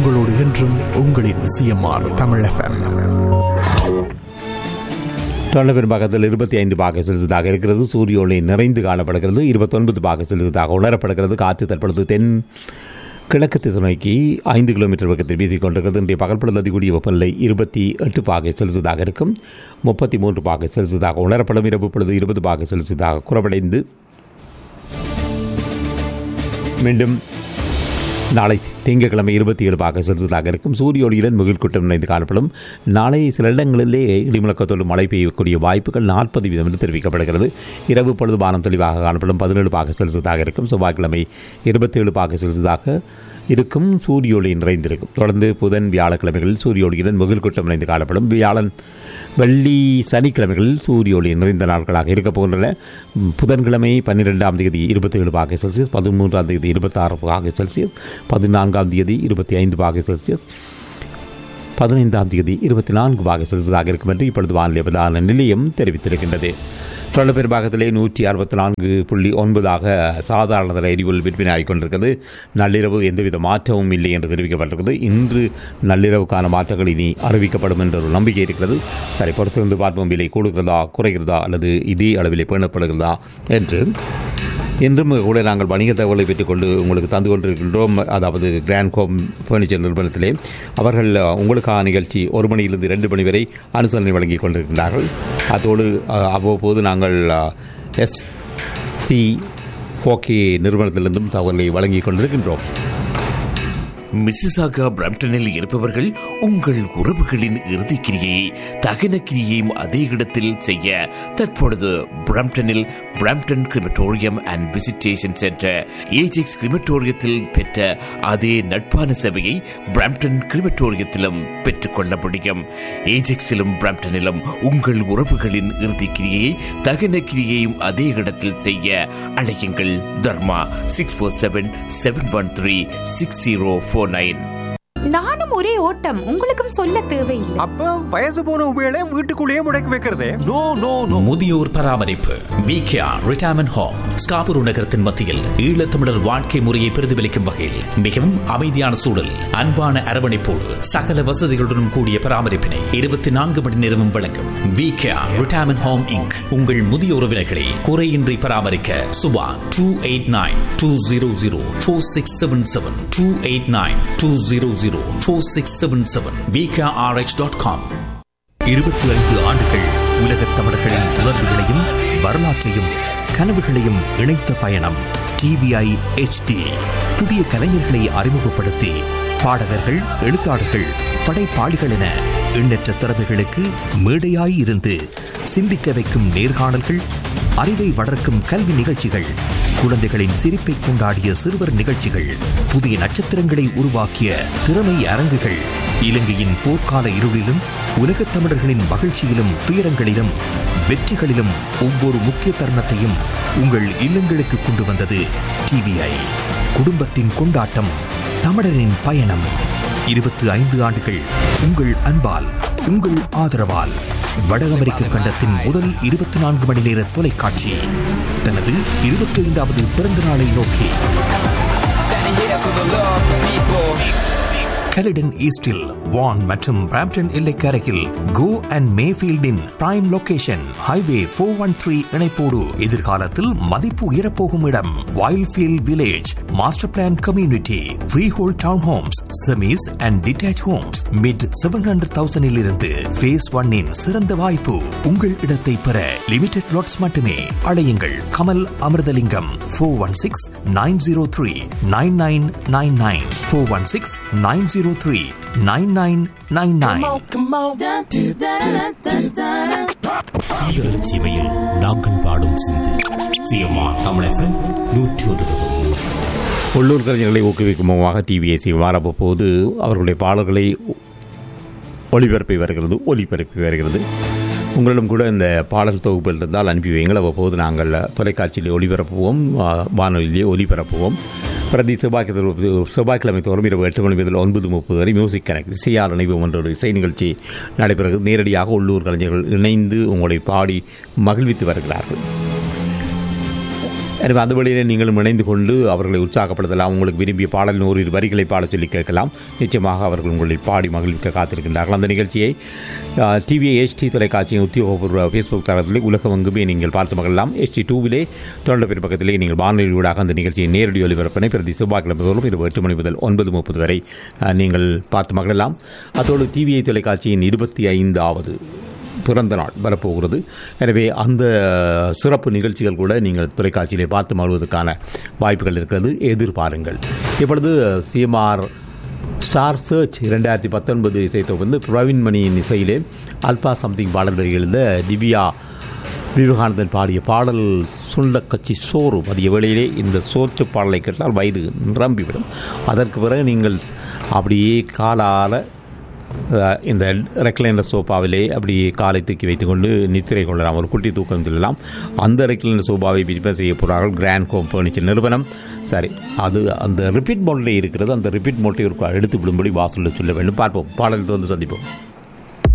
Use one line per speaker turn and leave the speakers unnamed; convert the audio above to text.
உங்களோடு என்றும் உங்களின் சிஎம்ஆர் தமிழ் எஃப்எம்
தொண்டபெரும் பாகத்தில் இருபத்தி ஐந்து பாக செலுத்ததாக இருக்கிறது சூரிய ஒளி நிறைந்து காணப்படுகிறது இருபத்தொன்பது பாக செலுத்ததாக உணரப்படுகிறது காற்று தற்பொழுது தென் கிழக்கு திசை நோக்கி ஐந்து கிலோமீட்டர் வேகத்தில் வீசிக் கொண்டிருக்கிறது இன்றைய பகல்பொழுது அதிகூடிய வெப்பநிலை இருபத்தி எட்டு பாகை செலுத்ததாக இருக்கும் முப்பத்தி மூன்று பாகை செலுத்ததாக உணரப்படும் இரவு பொழுது இருபது பாகை செலுத்ததாக குறைவடைந்து மீண்டும் நாளை திங்கட்கிழமை இருபத்தி ஏழு பாக செலுத்ததாக இருக்கும் சூரிய ஒளியுடன் முகில் கூட்டம் இணைந்து காணப்படும் நாளை சில இடங்களிலே இடிமுழக்கத்தோடு மழை பெய்யக்கூடிய வாய்ப்புகள் நாற்பது வீதம் என்று தெரிவிக்கப்படுகிறது இரவு பொழுது வானம் தெளிவாக காணப்படும் பதினேழு பாக செலுத்ததாக இருக்கும் செவ்வாய்க்கிழமை இருபத்தேழு பாக செலுத்ததாக இருக்கும் சூரிய ஒளி நிறைந்திருக்கும் தொடர்ந்து புதன் வியாழக்கிழமைகளில் சூரிய ஒளியுடன் முகில் கூட்டம் இணைந்து காணப்படும் வியாழன் வெள்ளி சனிக்கிழமைகளில் சூரிய ஒளி நிறைந்த நாட்களாக இருக்கப் போகின்றன புதன்கிழமை பன்னிரெண்டாம் தேதி இருபத்தி ஏழு பாகை செல்சியஸ் பதிமூன்றாம் தேதி இருபத்தாறு பாகை செல்சியஸ் பதினான்காம் தேதி இருபத்தி ஐந்து பாகை செல்சியஸ் பதினைந்தாம் தேதி இருபத்தி நான்கு பாகை செல்சியஸாக இருக்கும் என்று இப்பொழுது வானிலை பிரதான நிலையம் தெரிவித்திருக்கின்றது தொடர் பெரும்பாகத்திலே நூற்றி அறுபத்தி நான்கு புள்ளி ஒன்பதாக சாதாரண தர எரிபொருள் விற்பனை ஆகிக் கொண்டிருக்கிறது நள்ளிரவு எந்தவித மாற்றமும் இல்லை என்று தெரிவிக்கப்பட்டிருக்கிறது இன்று நள்ளிரவுக்கான மாற்றங்கள் இனி அறிவிக்கப்படும் என்ற ஒரு நம்பிக்கை இருக்கிறது சரி பொறுத்திருந்து பார்ப்போம் விலை கூடுகிறதா குறைகிறதா அல்லது இதே அளவிலே பேணப்படுகிறதா என்று இன்றும் கூட நாங்கள் வணிக தகவலை பெற்றுக்கொண்டு உங்களுக்கு தந்து கொண்டிருக்கின்றோம் அதாவது கிராண்ட் ஹோம் ஃபர்னிச்சர் நிறுவனத்திலே அவர்கள் உங்களுக்கான நிகழ்ச்சி ஒரு மணியிலிருந்து ரெண்டு மணி வரை அனுசரணை வழங்கிக் கொண்டிருக்கின்றார்கள் அதோடு அஹ், அவ்வப்போது நாங்கள் எஸ் சி ஃபோகே நிறுவனத்திலிருந்தும் தகவலை வழங்கிக் கொண்டிருக்கின்றோம்
மிசிசாகா பிரம்டனில் இருப்பவர்கள் உங்கள் உறவுகளின் இறுதிக் கிரியை தகன கிரியையும் அதே இடத்தில் செய்ய தற்பொழுது பிரம்டனில் Brampton crematorium and visitation centre Ajax கிரிமட்டோரியத்தில் பெற்ற அதே நட்பான சேவையை பிரம்டன் கிரிமட்டோரியத்திலும் பெற்றுக்கொள்ள முடியும் ஏஜெக்ஸிலும் பிரம்டனிலும் உங்கள் உறவுகளின் இறுதிக் கிரியையை தகன கிரியையும் அதே இடத்தில் செய்ய அழையுங்கள் Dharma six four seven seven one three six zero four nine
நானும் ஒரே ஓட்டம் உங்களுக்கும் சொல்ல தேவையில்லை
அப்ப வயசு போன உபயோக வீட்டுக்குள்ளேயே முடக்கி வைக்கிறதே நோ நோ நோ
முதியோர் பராமரிப்பு விகேஆர் ரிட்டையர்மெண்ட் ஹோம் ஸ்காபுரு நகரத்தின் மத்தியில் ஈழத்தமிழர் வாழ்க்கை முறையை பிரதிபலிக்கும் வகையில் மிகவும் அமைதியான சூழல் அன்பான அரவணைப்போடு சகல வசதிகளுடன் கூடிய பராமரிப்பினை இருபத்தி நான்கு மணி நேரமும் வழங்கும் விகேஆர் ரிட்டையர்மெண்ட் ஹோம் இங்க் உங்கள் முதிய உறவினர்களை குறையின்றி பராமரிக்க Subha two eight nine two zero zero four six seven seven two eight nine two zero zero four six seven seven VKRH dot com
இருபத்தி ஐந்து ஆண்டுகள் உலகத் தமிழர்களின் உணர்வுகளையும் வரலாற்றையும் கனவுகளையும் இணைத்த பயணம் டிவிஐ HD புதிய கலைஞர்களை அறிமுகப்படுத்தி பாடகர்கள் எழுத்தாளர்கள் படைப்பாளிகள் என எண்ணற்ற திறமைகளுக்கு மேடையாய் இருந்து சிந்திக்க வைக்கும் நேர்காணல்கள் அறிவை வளர்க்கும் கல்வி நிகழ்ச்சிகள் குழந்தைகளின் சிரிப்பை கொண்டாடிய சிறுவர் நிகழ்ச்சிகள் புதிய நட்சத்திரங்களை உருவாக்கிய திறமை அரங்குகள் இலங்கையின் போர்க்கால இருளிலும் உலகத் தமிழர்களின் மகிழ்ச்சியிலும் துயரங்களிலும் வெற்றிகளிலும் ஒவ்வொரு முக்கிய தருணத்தையும் உங்கள் இல்லங்களுக்கு கொண்டு வந்தது டிவிஐ குடும்பத்தின் கொண்டாட்டம் தமிழரின் பயணம் இருபத்தி ஐந்து ஆண்டுகள் உங்கள் அன்பால் உங்கள் ஆதரவால் வட அமெரிக்க கண்டத்தின் முதல் இருபத்தி நான்கு மணி நேர தொலைக்காட்சி தனது இருபத்தி ஐந்தாவது பிறந்த நாளை நோக்கி கலிடன் ஈஸ்டில் வான் மற்றும் பிராம்டன் எல்லைக்கரையில் கோ அண்ட் மேஃபீல்டின் prime location highway four one three இணைப்போடு எதிர்காலத்தில் மதிப்பு உயரப்போகும் இடம் Wildfield village master plan community freehold townhomes semis and detached homes mid seven hundred தௌசண்டில் இருந்து ஃபேஸ் ஒன்னின் சிறந்த வாய்ப்பு உங்கள் இடத்தை பெற லிமிடெட் லாட்ஸ் மட்டுமே அழையுங்கள் Kamal Amirthalingam four one six nine zero three nine nine nine nine four one six nine zero three nine nine nine nine
சீரழ சேவையில் நாங்கள் பாடும் சிந்து சிஎம்ஆ தமிழகம் நூற்றி ஒன்று
உள்ளூர் கலைஞர்களை ஊக்குவிக்கும் முகமாக டிவிஎஸ்சி மாறப்போது அவர்களுடைய பாடல்களை ஒளிபரப்பி வருகிறது ஒளிபரப்பி வருகிறது உங்களிடம் கூட இந்த பாடல் தொகுப்பில் இருந்தால் அனுப்பி வையுங்கள் அவ்வப்போது நாங்கள் தொலைக்காட்சியில் ஒளிபரப்புவோம் ஆ, வானொலியிலே ஒளிபரப்புவோம் பிரதி செவ்வாய்க்கிழமை செவ்வாய்க்கிழமை தோறும் இரவு எட்டு மணி முதல் ஒன்பது முப்பது வரை மியூசிக் கனெக்ட் சிஆர் இணைவு என்ற ஒரு இசை நிகழ்ச்சி நடைபெறுகிறது நேரடியாக உள்ளூர் கலைஞர்கள் இணைந்து உங்களை பாடி மகிழ்வித்து வருகிறார்கள் எனவே அந்த வழியிலே நீங்களும் இணைந்து கொண்டு அவர்களை உற்சாகப்படுத்தலாம் உங்களுக்கு விரும்பிய பாடல் நூறு வரிகளை பாடச் சொல்லி கேட்கலாம் நிச்சயமாக அவர்கள் உங்களை பாடி மகிழ்விக்க காத்திருக்கின்றார்கள் அந்த நிகழ்ச்சியை டிவி ஹெச்டி தொலைக்காட்சியின் உத்தியோகபூர்வ ஃபேஸ்புக் தளத்திலே உலகமெங்குமே நீங்கள் பார்த்து மகிழலாம் ஹெச்டி டூவிலே தொடர்ந்த பிற பக்கத்திலே நீங்கள் வானொலி ஊடாக அந்த நிகழ்ச்சியை நேரடி ஒலிபரப்பினை பிரதி செவ்வாய்க்கிழமை தோறும் இரவு எட்டு மணி முதல் ஒன்பது முப்பது வரை அஹ், நீங்கள் பார்த்து மகிழலாம் அதோடு டிவிஐ தொலைக்காட்சியின் இருபத்தி ஐந்தாவது பிறந்த நாள் வரப்போகிறது எனவே அந்த சிறப்பு நிகழ்ச்சிகள் கூட நீங்கள் தொலைக்காட்சியிலே பார்த்து மகிழ்வதற்கான வாய்ப்புகள் இருக்கிறது எதிர்பாருங்கள் இப்பொழுது சிஎம்ஆர் ஸ்டார் சர்ச் இரண்டாயிரத்தி பத்தொன்பது இசைத்தொகுந்து பிரவீன் மணியின் இசையிலே அல்பா சம்திங் பாடல் வரி எழுத திவ்யா விவேகானந்தன் பாடிய பாடல் சுண்டக்கச்சி சோறு மதிய வேளையிலே இந்த சோற்று பாடலை கேட்டால் வயிறு நிரம்பிவிடும் அதற்கு பிறகு நீங்கள் அப்படியே காலால் அஹ், இந்த ரெக்லைனர் சோஃபாவிலே அப்படியே காலை தூக்கி வைத்துக்கொண்டு நித்திரை கொள்ளலாம் ஒரு குட்டி தூக்கம் செல்லலாம் அந்த ரெக்லைனர் சோஃபாவை விற்பனை செய்ய போகிறார்கள் கிராண்ட் ஹோம் ஃபர்னிச்சர் நிறுவனம் சரி அது அந்த ரிப்பீட் மோட்லே இருக்கிறது அந்த ரிப்பீட் மோட்டை ஒரு எடுத்து விடும்படி வாசலில் சொல்ல வேண்டும் பார்ப்போம் பாடல் வந்து சந்திப்போம்